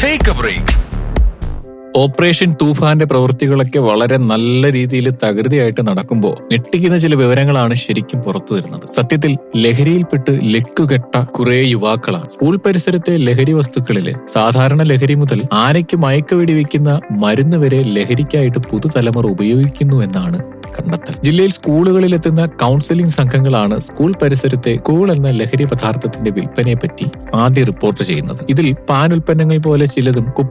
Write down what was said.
Take a break. Operation തൂഫാന്റെ പ്രവൃത്തികളൊക്കെ വളരെ നല്ല രീതിയിൽ തകൃതിയായിട്ട് നടക്കുമ്പോൾ ഞെട്ടിക്കുന്ന ചില വിവരങ്ങളാണ് ശരിക്കും പുറത്തു വരുന്നത് സത്യത്തിൽ ലഹരിയിൽപ്പെട്ട് ലക്കുകെട്ട കുറെ യുവാക്കളാണ് സ്കൂൾ പരിസരത്തെ ലഹരി വസ്തുക്കളിൽ സാധാരണ ലഹരി മുതൽ ആനയ്ക്ക് മയക്കവെടി വെക്കുന്ന മരുന്ന് വരെ ലഹരിക്കായിട്ട് പുതുതലമുറ ഉപയോഗിക്കുന്നു എന്നാണ് കണ്ടെത്തൽ ജില്ലയിൽ സ്കൂളുകളിൽ എത്തുന്ന കൗൺസിലിംഗ് സംഘങ്ങളാണ് സ്കൂൾ പരിസരത്തെ കൂൾ എന്ന ലഹരി പദാർത്ഥത്തിന്റെ വിൽപ്പനയെ പറ്റി ആദ്യം റിപ്പോർട്ട് ചെയ്യുന്നത് ഇതിൽ പാൻ ഉൽപ്പന്നങ്ങൾ പോലെ ചിലതും